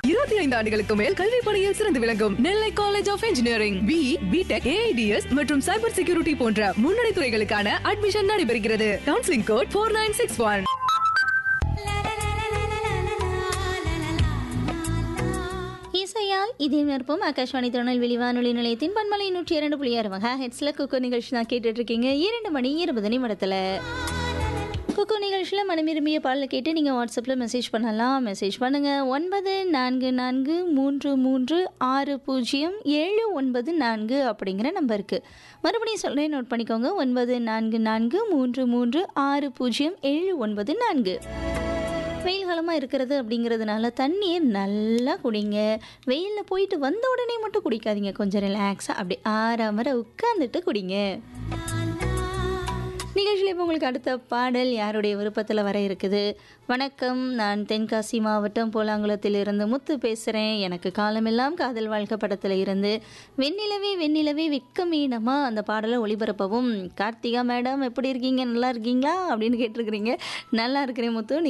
இருபத்தி ஐந்து ஆண்டுகளுக்கு மேல் கல்வி பணியில் சிறந்து விளங்கும் Nellai college of engineering B BTech AIDS மற்றும் சைபர் செக்யூரிட்டி போன்ற முன்னணி துறைகளுக்கான அட்மிஷன் நடைபெறுகிறது counselling code four nine six one இசையால் இதே நிற்போம் ஆகாஷ்வாணி திருநெல்வேலி வானொலி நிலையத்தின் பன்மலை நூற்றி இரண்டு புள்ளி ஆறு மகா ஹெட்ஸில் குக்கு நிகழ்ச்சி தான் கேட்டுட்டு இருக்கீங்க இரண்டு மணி இருபது நிமிடத்தில் குக்கு நிகழ்ச்சியில் மனமிரும்பிய பாடலை கேட்டு நீங்கள் வாட்ஸ்அப்பில் மெசேஜ் பண்ணலாம் மெசேஜ் பண்ணுங்கள் ஒன்பது நான்கு நான்கு மூன்று மூன்று ஆறு பூஜ்ஜியம் ஏழு ஒன்பது நான்கு அப்படிங்கிற நம்பருக்கு மறுபடியும் சொல்கிறேன் நோட் பண்ணிக்கோங்க ஒன்பது நான்கு நான்கு மூன்று மூன்று ஆறு பூஜ்ஜியம் ஏழு ஒன்பது நான்கு வெயில் காலமாக இருக்கிறது அப்படிங்கிறதுனால தண்ணீர் நல்லா குடிங்க வெயிலில் போயிட்டு வந்த உடனே மட்டும் குடிக்காதீங்க கொஞ்சம் ரிலாக்ஸாக அப்படி ஆறாமற உட்காந்துட்டு குடிங்க நிகழ்ச்சியில் இப்போ உங்களுக்கு அடுத்த பாடல் யாருடைய விருப்பத்தில் வர இருக்குது வணக்கம் நான் தென்காசி மாவட்டம் போலாங்குளத்தில் இருந்து முத்து பேசுகிறேன் எனக்கு காலமெல்லாம் காதல் வாழ்க்கை படத்தில் இருந்து வெண்ணிலவே வெண்ணிலவே வெக்கமீனமா அந்த பாடலை ஒளிபரப்பவும் கார்த்திகா மேடம் எப்படி இருக்கீங்க நல்லா இருக்கீங்களா அப்படின்னு கேட்டிருக்கிறீங்க நல்லா இருக்கிறேன் முத்து